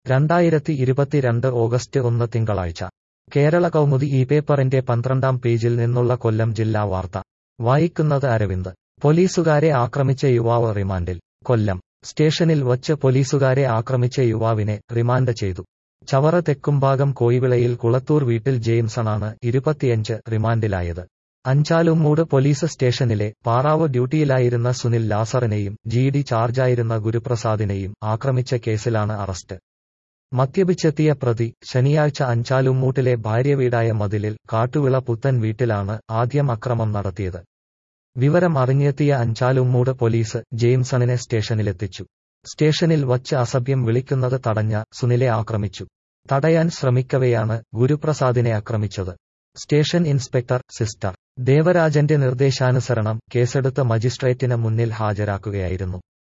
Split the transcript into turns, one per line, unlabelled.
രണ്ടായിരത്തി ഇരുപത്തിരണ്ട് ഓഗസ്റ്റ് ഒന്ന് തിങ്കളാഴ്ച കേരള കൗമുദി ഈ പേപ്പറിന്റെ പന്ത്രണ്ടാം പേജിൽ നിന്നുള്ള കൊല്ലം ജില്ലാ വാർത്ത വായിക്കുന്നത് അരവിന്ദ് പോലീസുകാരെ ആക്രമിച്ച യുവാവ് റിമാൻഡിൽ കൊല്ലം സ്റ്റേഷനിൽ വച്ച് പോലീസുകാരെ ആക്രമിച്ച യുവാവിനെ റിമാൻഡ് ചെയ്തു ചവറ തെക്കുംഭാഗം കോയിവിളയിൽ കുളത്തൂർ വീട്ടിൽ ജെയിംസണാണ് ഇരുപത്തിയഞ്ച് റിമാൻഡിലായത് അഞ്ചാലുമൂട് പോലീസ് സ്റ്റേഷനിലെ പാറാവ് ഡ്യൂട്ടിയിലായിരുന്ന സുനിൽ ലാസറിനെയും ജി ഡി ചാർജായിരുന്ന ഗുരുപ്രസാദിനെയും ആക്രമിച്ച കേസിലാണ് അറസ്റ്റ് മദ്യപിച്ചെത്തിയ പ്രതി ശനിയാഴ്ച അഞ്ചാലുമൂട്ടിലെ ഭാര്യവീടായ മതിലിൽ കാട്ടുവിള പുത്തൻ വീട്ടിലാണ് ആദ്യം അക്രമം നടത്തിയത് വിവരം അറിഞ്ഞെത്തിയ അഞ്ചാലുമൂട് പോലീസ് ജെയിംസണിനെ സ്റ്റേഷനിലെത്തിച്ചു സ്റ്റേഷനിൽ വച്ച് അസഭ്യം വിളിക്കുന്നത് തടഞ്ഞ സുനിലെ ആക്രമിച്ചു തടയാൻ ശ്രമിക്കവെയാണ് ഗുരുപ്രസാദിനെ ആക്രമിച്ചത് സ്റ്റേഷൻ ഇൻസ്പെക്ടർ സിസ്റ്റർ ദേവരാജന്റെ നിർദ്ദേശാനുസരണം കേസെടുത്ത് മജിസ്ട്രേറ്റിന് മുന്നിൽ ഹാജരാക്കുകയായിരുന്നു